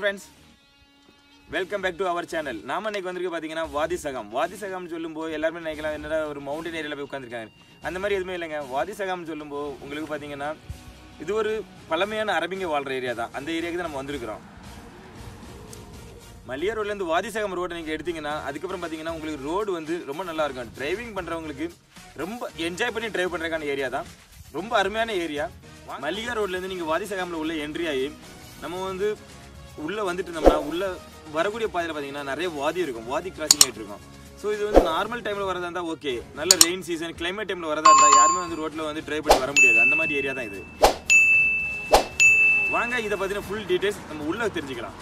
friends welcome back to our channel நாம இன்னைக்கு வந்திருக்கு பார்த்தீங்கன்னா வாதி சகம் வாதி சகம்னு சொல்லும்போது எல்லாருமே நினைக்கலாம் என்னடா ஒரு மவுண்டன் ஏரியாவில் போய் உட்காந்துருக்காங்க அந்த மாதிரி எதுவுமே இல்லைங்க வாதி சகம்னு சொல்லும்போது உங்களுக்கு பார்த்தீங்கன்னா இது ஒரு பழமையான அரபிங்க வாழ்கிற ஏரியா தான் அந்த ஏரியாவுக்கு தான் நம்ம வந்திருக்கிறோம் மல்லியா ரோட்லேருந்து வாதிசகம் ரோடு நீங்கள் எடுத்தீங்கன்னா அதுக்கப்புறம் பார்த்தீங்கன்னா உங்களுக்கு ரோடு வந்து ரொம்ப நல்லா இருக்கும் டிரைவிங் பண்ணுறவங்களுக்கு ரொம்ப என்ஜாய் பண்ணி டிரைவ் பண்ணுறதுக்கான ஏரியா தான் ரொம்ப அருமையான ஏரியா மல்லிகா ரோட்லேருந்து நீங்கள் வாதிசகமில் உள்ள என்ட்ரி ஆகி நம்ம வந்து உள்ளே வந்துட்டு இருந்தோம்னா உள்ளே வரக்கூடிய பாதையில் பார்த்தீங்கன்னா நிறைய வாதி இருக்கும் வாதி கிராசிங் ஆகிட்டு இருக்கும் ஸோ இது வந்து நார்மல் டைமில் வரதா இருந்தால் ஓகே நல்ல ரெயின் சீசன் கிளைமேட் டைமில் வரதா இருந்தால் யாருமே வந்து ரோட்டில் வந்து டிரைவ் பண்ணி வர முடியாது அந்த மாதிரி ஏரியா தான் இது வாங்க இதை பற்றின ஃபுல் டீட்டெயில்ஸ் நம்ம உள்ளே தெரிஞ்சுக்கலாம்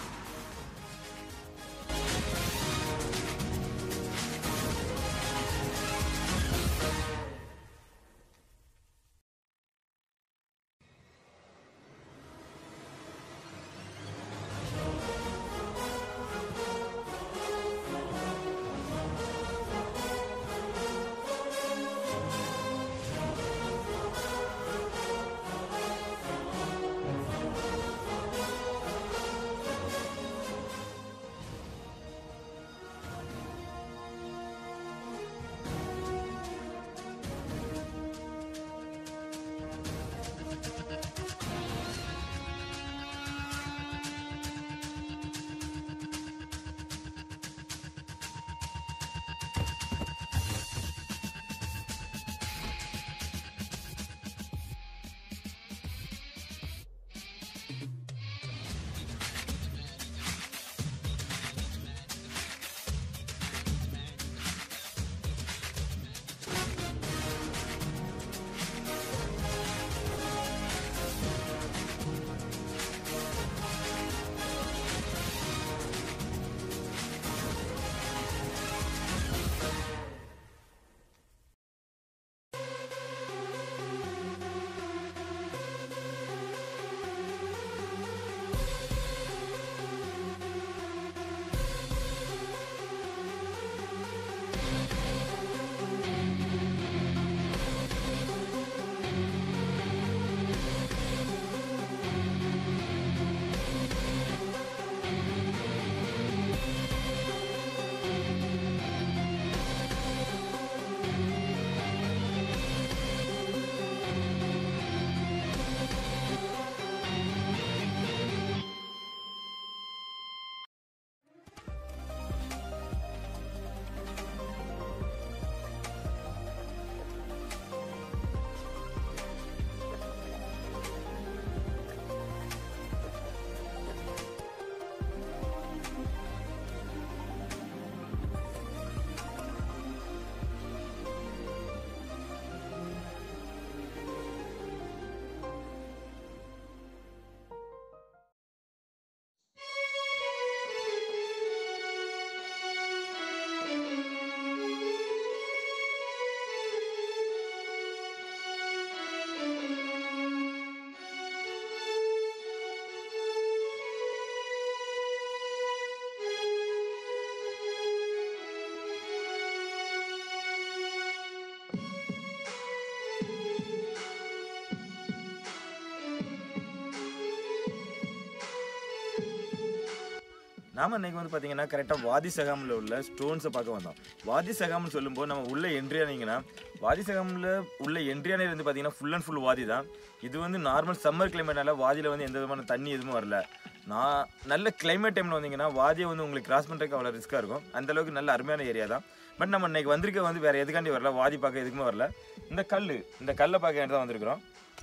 நாம இன்னைக்கு வந்து பார்த்தீங்கன்னா கரெக்டாக வாதி சகாமில் உள்ள ஸ்டோன்ஸை பார்க்க வந்தோம் வாதி சகாம்னு சொல்லும்போது நம்ம உள்ள என்ட்ரி ஆனீங்கன்னா வாதி சகாமில் உள்ள என்ட்ரியானே வந்து பார்த்தீங்கன்னா ஃபுல் அண்ட் ஃபுல் வாதி தான் இது வந்து நார்மல் சம்மர் கிளைமேட்னால வாதியில் வந்து எந்த விதமான தண்ணி எதுவும் வரல நான் நல்ல கிளைமேட் டைமில் வந்தீங்கன்னா வாதியை வந்து உங்களுக்கு கிராஸ் பண்ணுறதுக்கு அவ்வளோ ரிஸ்க்காக இருக்கும் அந்த அளவுக்கு நல்ல அருமையான ஏரியா தான் பட் நம்ம இன்னைக்கு வந்திருக்க வந்து வேறு எதுக்காண்டி வரல வாதி பார்க்க எதுக்குமே வரல இந்த கல் இந்த கல்லை பார்க்க தான் வந்திருக்கிறோம்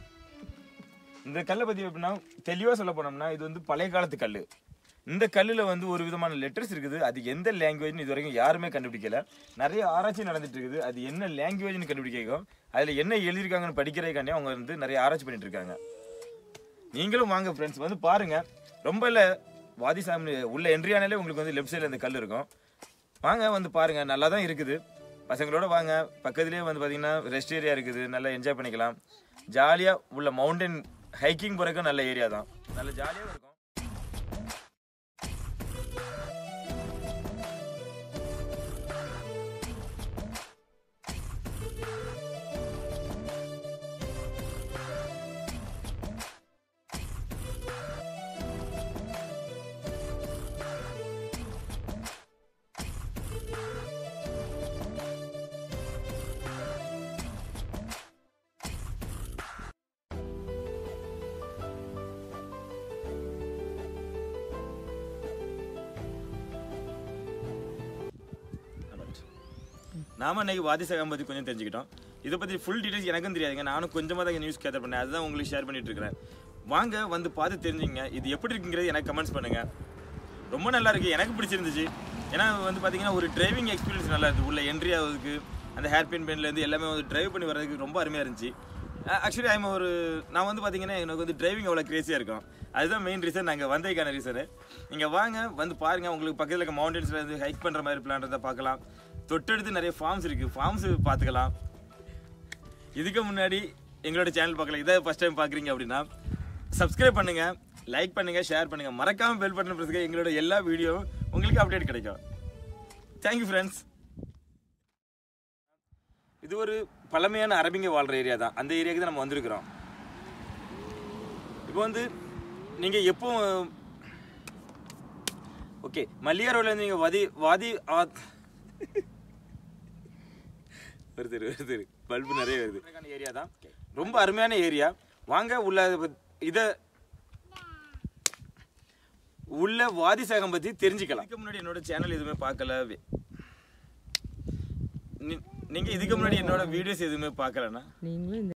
இந்த கல்லை பற்றி எப்படின்னா தெளிவாக சொல்ல போனோம்னா இது வந்து பழைய காலத்து கல் இந்த கல்லில் வந்து ஒரு விதமான லெட்டர்ஸ் இருக்குது அது எந்த லாங்குவேஜ்னு இது வரைக்கும் யாருமே கண்டுபிடிக்கல நிறைய ஆராய்ச்சி நடந்துட்டு இருக்குது அது என்ன லாங்குவேஜ்னு கண்டுபிடிக்கும் அதில் என்ன எழுதியிருக்காங்கன்னு படிக்கிறதுக்காண்டி அவங்க வந்து நிறைய ஆராய்ச்சி பண்ணிட்டு இருக்காங்க நீங்களும் வாங்க ஃப்ரெண்ட்ஸ் வந்து பாருங்க ரொம்ப இல்லை வாதி சாமி உள்ள என்ட்ரி ஆனாலே உங்களுக்கு வந்து லெஃப்ட் சைடில் இந்த கல் இருக்கும் வாங்க வந்து பாருங்க நல்லா தான் இருக்குது பசங்களோட வாங்க பக்கத்துலேயே வந்து பார்த்தீங்கன்னா ரெஸ்ட் ஏரியா இருக்குது நல்லா என்ஜாய் பண்ணிக்கலாம் ஜாலியாக உள்ள மவுண்டன் ஹைக்கிங் போகிறதுக்கு நல்ல ஏரியா தான் நல்ல ஜாலியாக இருக்கும் நாம இன்னைக்கு வாதி சகம் பற்றி கொஞ்சம் தெரிஞ்சுக்கிட்டோம் இதை பற்றி ஃபுல் டீடைல்ஸ் எனக்கும் தெரியாதுங்க நானும் கொஞ்சமாக தான் நியூஸ் கேதர் பண்ணேன் அதுதான் உங்களுக்கு ஷேர் பண்ணிட்டு இருக்கிறேன் வாங்க வந்து பார்த்து தெரிஞ்சுங்க இது எப்படி இருக்குங்கிறது எனக்கு கமெண்ட்ஸ் பண்ணுங்க ரொம்ப நல்லா இருக்கு எனக்கு பிடிச்சிருந்துச்சு ஏன்னா வந்து பார்த்தீங்கன்னா ஒரு டிரைவிங் எக்ஸ்பீரியன்ஸ் நல்லா இருக்கு உள்ள என்ட்ரி ஆகுறதுக்கு அந்த ஹேர் பின் பென்லேருந்து எல்லாமே வந்து டிரைவ் பண்ணி வர்றதுக்கு ரொம்ப அருமையாக இருந்துச்சு ஆக்சுவலி ஐம் ஒரு நான் வந்து பார்த்தீங்கன்னா எனக்கு வந்து டிரைவிங் அவ்வளோ கிரேஸியாக இருக்கும் அதுதான் மெயின் ரீசன் நாங்கள் வந்ததுக்கான ரீசனு நீங்கள் வாங்க வந்து பாருங்கள் உங்களுக்கு பக்கத்தில் இருக்க மவுண்டன்ஸில் இருந்து ஹைக் பண்ணுற மாதிரி பிளான் இருந்தால் பார்க்கலாம் தொட்டடுத்து நிறைய ஃபார்ம்ஸ் இருக்குது ஃபார்ம்ஸ் பார்த்துக்கலாம் இதுக்கு முன்னாடி எங்களோட சேனல் பார்க்கல இதை ஃபஸ்ட் டைம் பார்க்குறீங்க அப்படின்னா சப்ஸ்கிரைப் பண்ணுங்க லைக் பண்ணுங்க ஷேர் பண்ணுங்க மறக்காம பெல் பட்டன் பிரசுங்க எங்களோட எல்லா வீடியோவும் உங்களுக்கு அப்டேட் கிடைக்கும் தேங்க்யூ ஃப்ரெண்ட்ஸ் இது ஒரு பழமையான அரபிங்க வாழ்ற ஏரியா தான் அந்த ஏரியாவுக்கு தான் நம்ம வந்திருக்கிறோம் இப்போ வந்து நீங்க எப்போ ஓகே மல்லியாரோல இருந்து நீங்க வாதி வாதி ஆத் வருது வருது பல்பு நிறைய வருது ஏரியா தான் ரொம்ப அருமையான ஏரியா வாங்க உள்ள இத உள்ள வாதி சகம் பத்தி தெரிஞ்சுக்கலாம் இதுக்கு முன்னாடி என்னோட சேனல் எதுவுமே பார்க்கல நீ- நீங்க இதுக்கு முன்னாடி என்னோட வீடியோஸ் எதுவுமே பார்க்கலன்னா நீங்களும் இந்த